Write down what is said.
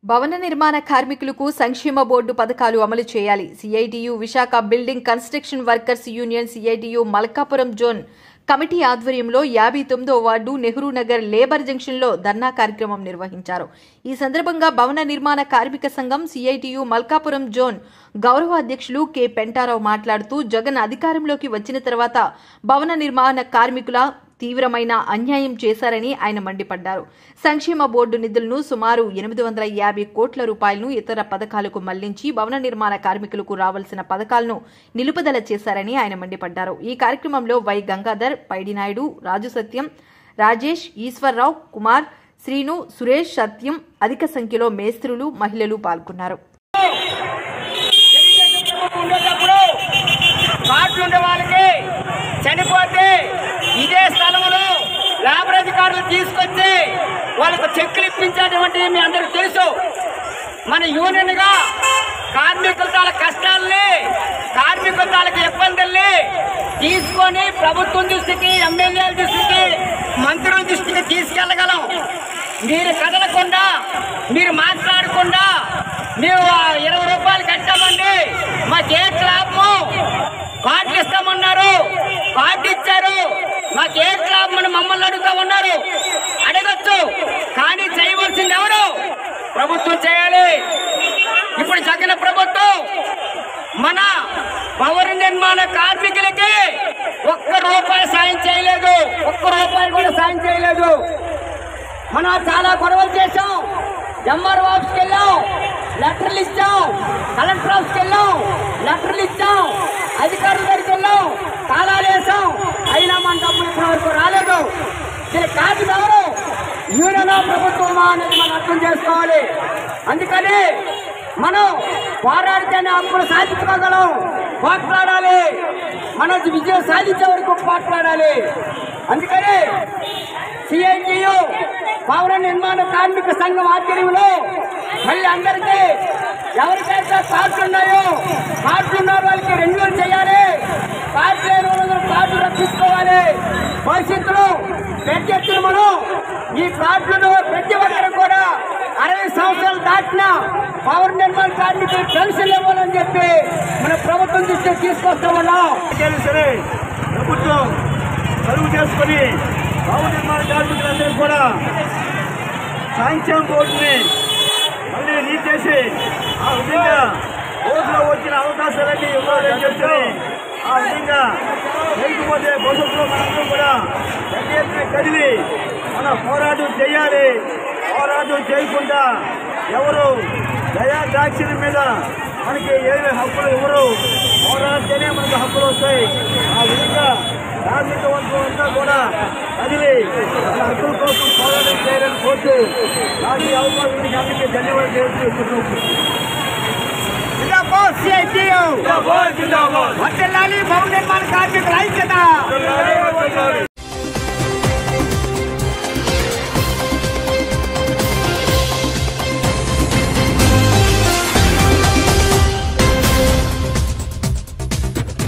భవన నిర్మాణ కార్మికులకు సంక్షేమ బోర్డు పథకాలు అమలు చేయాలి CITU Visakha building construction workers union CITU Malkapuram zone committee ఆధ్వర్యంలో యాభై తొమ్మిదో వార్డు నెహ్రూ నగర్ లేబర్ జంక్షన్లో ధర్నా కార్యక్రమం నిర్వహించారు ఈ సందర్భంగా భవన నిర్మాణ కార్మిక సంఘం సిఐటియు మల్కాపురం జోన్ గౌరవ అధ్యక్షులు కె పెంటారావు మాట్లాడుతూ జగన్ అధికారంలోకి వచ్చిన తర్వాత భవన నిర్మాణ కార్మికుల తీవ్రమైన అన్యాయం చేశారని ఆయన మండిపడ్డారు సంక్షేమ బోర్డు నిధులను సుమారు ఎనిమిది వందల యాభై కోట్ల రూపాయలను ఇతర పథకాలకు మళ్లించి భవన నిర్మాణ కార్మికులకు రావాల్సిన పథకాలను నిలుపుదల చేశారని ఆయన మండిపడ్డారు ఈ కార్యక్రమంలో వై గంగాధర్ పైడినాయుడు రాజు సత్యం రాజేష్ ఈశ్వర్రావు కుమార్ శ్రీను సురేష్ సత్యం అధిక సంఖ్యలో మేస్త్రులు మహిళలు పాల్గొన్నారు ఉండేటప్పుడు కార్డులు ఉండే వాళ్ళకి చనిపోతే ఇదే స్థలంలో లేబర్ అధికారులు తీసుకొచ్చి వాళ్ళకు చెక్కులు ఇప్పించేటువంటి మీ అందరికి తెలుసు మన యూనియన్ గా కార్మికుల తాల కష్టాలని కార్మికుల తాలూకు ఇబ్బందుల్ని తీసుకొని ప్రభుత్వం దృష్టికి ఎమ్మెల్యేల దృష్టికి మంత్రుల దృష్టికి తీసుకెళ్లగలం మీరు కదలకుండా మీరు మాట్లాడకుండా మేము ఆ ఇరవై రూపాయలు కట్టామండి మాకే లాభము కార్డులు ఇస్తామన్నారు కార్డు ఇచ్చారు మాకే లాభం అని మమ్మల్ని అడుగుతా ఉన్నారు అడగచ్చు కానీ చేయవలసింది ఎవరు ప్రభుత్వం చేయాలి ఇప్పుడు జగన్ ప్రభుత్వం మన భవన నిర్మాణ కార్మికులకి ఒక్క రూపాయి సాయం చేయలేదు ఒక్క రూపాయి కూడా సాయం చేయలేదు మనం చాలా గొడవలు చేశాం ఎంఆర్ఓ ఆఫీస్కి వెళ్ళాం లెటర్లు ఇచ్చాం కలెక్టర్ ఆఫీస్కి వెళ్ళాం లెటర్లు ఇచ్చాం అధికారుల దగ్గరికి వెళ్ళాం తాళాలు వేసాం అయినా మన డబ్బులు ఇప్పటి వరకు రాలేదు దీని కాదు ఎవరు యూనియన్ ప్రభుత్వమా అనేది మనం అర్థం చేసుకోవాలి అందుకని మనం పోరాడితేనే హక్కులు సాధించుకోగలం పోట్లాడాలి మనం విజయం సాధించే వరకు పోట్లాడాలి అందుకని సిఐటియు భవన నిర్మాణ కార్మిక సంఘం ఆధ్వర్యంలో మళ్ళీ అందరికీ ఎవరికైతే కార్డులు ఉన్నాయో కార్డులు ఉన్న వాళ్ళకి రెన్యూవల్ చేయాలి కార్డు లేని వాళ్ళందరూ కార్డు రక్షించుకోవాలి భవిష్యత్తులో పెద్ద ఎత్తున మనం ఈ కార్డులను ప్రతి ఒక్కరు కూడా అరవై సంవత్సరాలు దాటిన భవన నిర్మాణ కార్మికులు పెన్షన్ ఇవ్వాలని చెప్పి మన ప్రభుత్వం దృష్టికి తీసుకొస్తా ఉన్నాం అయినా సరే ప్రభుత్వం కలుగు చేసుకొని భవన నిర్మాణ కార్మికులందరూ కూడా సాంక్షేమ బోర్డుని మళ్ళీ రీడ్ చేసి ఆ విధంగా బోర్డులో వచ్చిన అవకాశాలన్నీ ఇవ్వాలని చెప్పి ఆ విధంగా లేకపోతే భవిష్యత్తులో మనందరం కూడా పెద్ద ఎత్తున కదిలి మన పోరాటం చేయాలి పోరాటం చేయకుండా ఎవరు దయా దాక్షిణ మీద మనకి ఏమి హక్కులు ఇవ్వరు పోరాడితేనే మనకు హక్కులు వస్తాయి ఆ విధంగా కార్మిక వర్గం అంతా కూడా కదిలి మన హక్కుల కోసం పోరాటం చేయాలని కోరుతూ నాకు ఈ అవకాశం ఇచ్చిన అందరికీ ధన్యవాదాలు తెలుపుతున్నాను వర్తిల్లాలి భవన నిర్మాణ కార్మికుల ఐక్యత